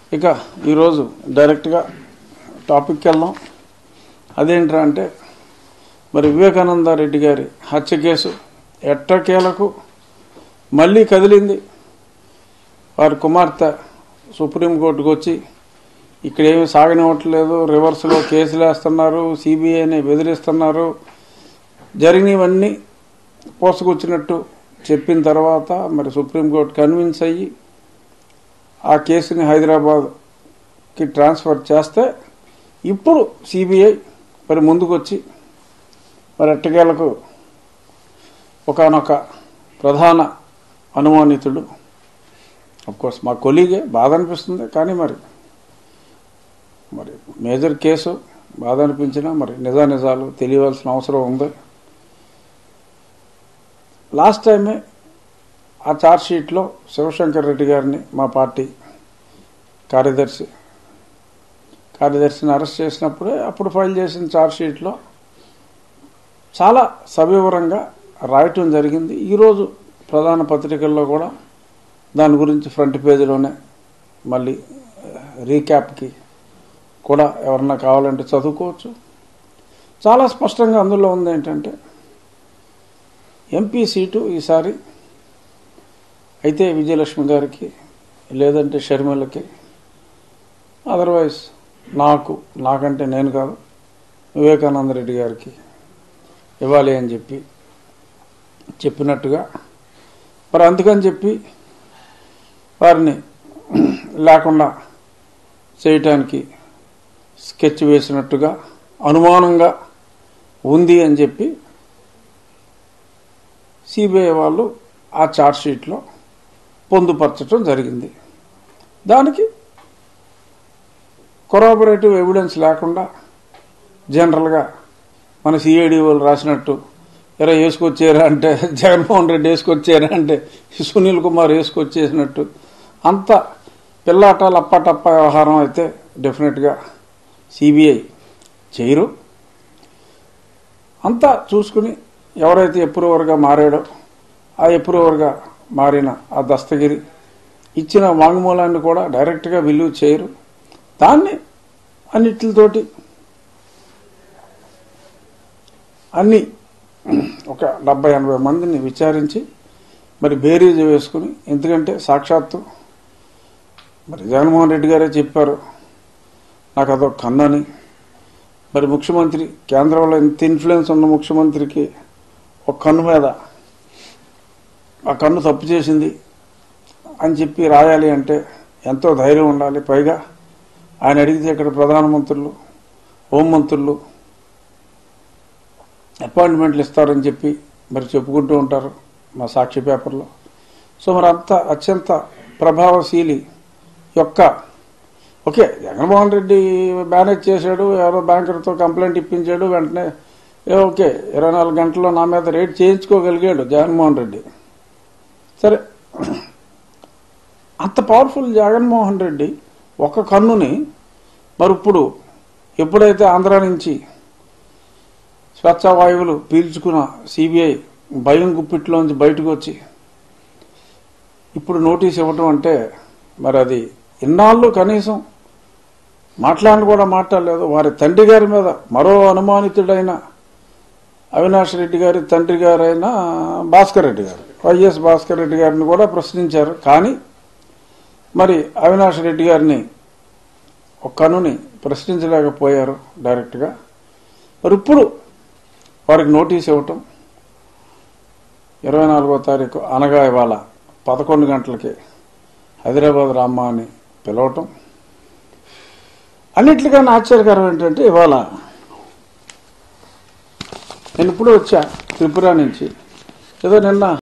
ఇక ఈరోజు డైరెక్ట్గా టాపిక్కి వెళ్దాం అదేంట్రా అంటే మరి వివేకానంద రెడ్డి గారి హత్య కేసు ఎట్టకేలకు మళ్ళీ కదిలింది వారి కుమార్తె సుప్రీంకోర్టుకు వచ్చి ఇక్కడ ఏమి సాగనివ్వట్లేదు రివర్స్లో కేసులు వేస్తున్నారు సిబిఐని బెదిరిస్తున్నారు జరిగినవన్నీ పోసుకొచ్చినట్టు చెప్పిన తర్వాత మరి సుప్రీంకోర్టు కన్విన్స్ అయ్యి ఆ కేసుని హైదరాబాద్కి ట్రాన్స్ఫర్ చేస్తే ఇప్పుడు సిబిఐ మరి ముందుకొచ్చి మరి ఎట్టకేలకు ఒకనొక ప్రధాన అనుమానితుడు కోర్స్ మా కొలీగే బాధ అనిపిస్తుంది కానీ మరి మరి మేజర్ కేసు బాధ అనిపించినా మరి నిజా నిజాలు తెలియవలసిన అవసరం ఉంది లాస్ట్ టైమే ఆ ఛార్జ్ షీట్లో శివశంకర్ రెడ్డి గారిని మా పార్టీ కార్యదర్శి కార్యదర్శిని అరెస్ట్ చేసినప్పుడే అప్పుడు ఫైల్ చేసిన ఛార్జ్ షీట్లో చాలా సవివరంగా రాయటం జరిగింది ఈరోజు ప్రధాన పత్రికల్లో కూడా దాని గురించి ఫ్రంట్ పేజీలోనే మళ్ళీ రీక్యాప్కి కూడా ఎవరన్నా కావాలంటే చదువుకోవచ్చు చాలా స్పష్టంగా అందులో ఉంది ఏంటంటే ఎంపీ సీటు ఈసారి అయితే విజయలక్ష్మి గారికి లేదంటే షర్మిలకి అదర్వైజ్ నాకు నాకంటే నేను కాదు వివేకానంద రెడ్డి గారికి ఇవ్వాలి అని చెప్పి చెప్పినట్టుగా మరి అందుకని చెప్పి వారిని లేకుండా చేయటానికి స్కెచ్ వేసినట్టుగా అనుమానంగా ఉంది అని చెప్పి సిబిఐ వాళ్ళు ఆ చార్జ్ షీట్లో పొందుపరచడం జరిగింది దానికి కొరాబరేటివ్ ఎవిడెన్స్ లేకుండా జనరల్గా మన సిఐడి వాళ్ళు రాసినట్టు ఎరా వేసుకొచ్చారా అంటే జగన్మోహన్ రెడ్డి వేసుకొచ్చారా అంటే సునీల్ కుమార్ వేసుకొచ్చేసినట్టు అంత పిల్లాట లప్పటప్ప వ్యవహారం అయితే డెఫినెట్గా సిబిఐ చేయరు అంతా చూసుకుని ఎవరైతే ఎప్రూవర్గా మారాడో ఆ ఎప్రూవర్గా మారిన ఆ దస్తగిరి ఇచ్చిన వాంగ్మూలాన్ని కూడా డైరెక్ట్గా విలువ చేయరు దాన్ని అన్నిటితోటి అన్ని ఒక డెబ్బై ఎనభై మందిని విచారించి మరి బేరీజ్ వేసుకుని ఎందుకంటే సాక్షాత్తు మరి జగన్మోహన్ రెడ్డి గారే చెప్పారు నాకు అదొక కన్నని మరి ముఖ్యమంత్రి కేంద్రంలో ఇంత ఇన్ఫ్లుయెన్స్ ఉన్న ముఖ్యమంత్రికి ఒక కన్ను మీద ఆ కన్ను తప్పు చేసింది అని చెప్పి రాయాలి అంటే ఎంతో ధైర్యం ఉండాలి పైగా ఆయన అడిగితే ఇక్కడ ప్రధానమంత్రులు హోంమంత్రులు అపాయింట్మెంట్లు ఇస్తారని చెప్పి మరి చెప్పుకుంటూ ఉంటారు మా సాక్షి పేపర్లో సో మరి అంత అత్యంత ప్రభావశీలి యొక్క ఓకే జగన్మోహన్ రెడ్డి మేనేజ్ చేశాడు ఎవరో బ్యాంకర్తో కంప్లైంట్ ఇప్పించాడు వెంటనే ఏ ఓకే ఇరవై నాలుగు గంటల్లో నా మీద రేట్ చేయించుకోగలిగాడు జగన్మోహన్ రెడ్డి సరే అంత పవర్ఫుల్ జగన్మోహన్ రెడ్డి ఒక కన్నుని మరి ఇప్పుడు ఎప్పుడైతే ఆంధ్ర నుంచి స్వచ్ఛ వాయువులు పీల్చుకున్న సిబిఐ భయం గుప్పిట్లోంచి బయటకు వచ్చి ఇప్పుడు నోటీస్ ఇవ్వటం అంటే మరి అది ఇన్నాళ్ళు కనీసం మాట్లాడిన కూడా మాట్లాడలేదు వారి తండ్రి గారి మీద మరో అనుమానితుడైన అవినాష్ రెడ్డి గారి తండ్రి గారైన భాస్కర్ రెడ్డి గారు వైఎస్ భాస్కర్ రెడ్డి గారిని కూడా ప్రశ్నించారు కానీ మరి అవినాష్ రెడ్డి గారిని ఒక కనుని ప్రశ్నించలేకపోయారు డైరెక్ట్గా మరి ఇప్పుడు వారికి నోటీస్ ఇవ్వటం ఇరవై నాలుగో తారీఖు అనగా ఇవాళ పదకొండు గంటలకి హైదరాబాద్ రామ్మ అని పిలవటం అన్నిటికన్నా ఆశ్చర్యకరం ఏంటంటే ఇవాళ నేను ఇప్పుడు వచ్చా త్రిపుర నుంచి ఏదో నిన్న